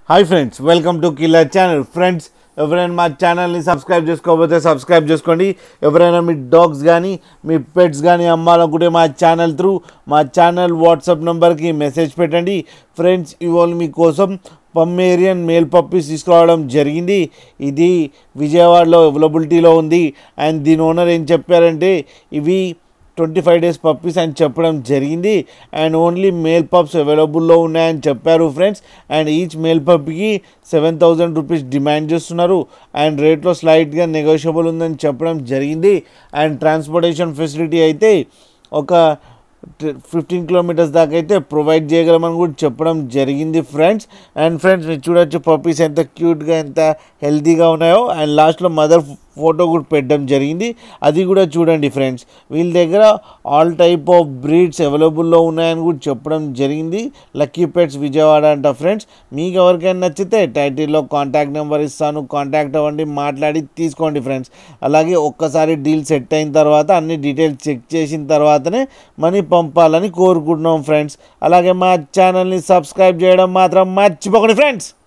hi friends welcome to killer channel friends ఎవరైనా మా ఛానల్ని సబ్స్క్రైబ్ చేసుకోకపోతే సబ్స్క్రైబ్ చేసుకోండి ఎవరైనా మీ డాగ్స్ కానీ మీ పెట్స్ కానీ అమ్మాలనుకుంటే మా ఛానల్ త్రూ మా ఛానల్ వాట్సాప్ నెంబర్కి మెసేజ్ పెట్టండి ఫ్రెండ్స్ ఇవాళ మీకోసం పమ్మేరియన్ మేల్ పప్పీస్ తీసుకురావడం జరిగింది ఇది విజయవాడలో అవైలబిలిటీలో ఉంది అండ్ దీని ఓనర్ ఏం చెప్పారంటే ఇవి ట్వంటీ ఫైవ్ డేస్ పప్పీస్ అని చెప్పడం జరిగింది అండ్ ఓన్లీ మేల్ పప్స్ అవైలబుల్లో ఉన్నాయని చెప్పారు ఫ్రెండ్స్ అండ్ ఈచ్ మేల్ పప్కి సెవెన్ థౌజండ్ రూపీస్ డిమాండ్ చేస్తున్నారు అండ్ రేట్లో స్లైట్గా నెగోషియబుల్ ఉందని చెప్పడం జరిగింది అండ్ ట్రాన్స్పోర్టేషన్ ఫెసిలిటీ అయితే ఒక ఫిఫ్టీన్ కిలోమీటర్స్ దాకా అయితే ప్రొవైడ్ చేయగలమని కూడా చెప్పడం జరిగింది ఫ్రెండ్స్ అండ్ ఫ్రెండ్స్ మీరు చూడొచ్చు పప్పీస్ ఎంత క్యూట్గా ఎంత హెల్తీగా ఉన్నాయో అండ్ లాస్ట్లో మదర్ ఫోటో కూడా పెట్టడం జరిగింది అది కూడా చూడండి ఫ్రెండ్స్ వీళ్ళ దగ్గర ఆల్ టైప్ ఆఫ్ బ్రీడ్స్ అవైలబుల్లో ఉన్నాయని కూడా చెప్పడం జరిగింది లక్కీ పెట్స్ విజయవాడ అంట ఫ్రెండ్స్ మీకు ఎవరికైనా నచ్చితే టైటిల్లో కాంటాక్ట్ నెంబర్ ఇస్తాను కాంటాక్ట్ అవ్వండి మాట్లాడి తీసుకోండి ఫ్రెండ్స్ అలాగే ఒక్కసారి డీల్ సెట్ అయిన తర్వాత అన్ని డీటెయిల్స్ చెక్ చేసిన తర్వాతనే మనీ పంపాలని కోరుకుంటున్నాం ఫ్రెండ్స్ అలాగే మా ఛానల్ని సబ్స్క్రైబ్ చేయడం మాత్రం మర్చిపోకండి ఫ్రెండ్స్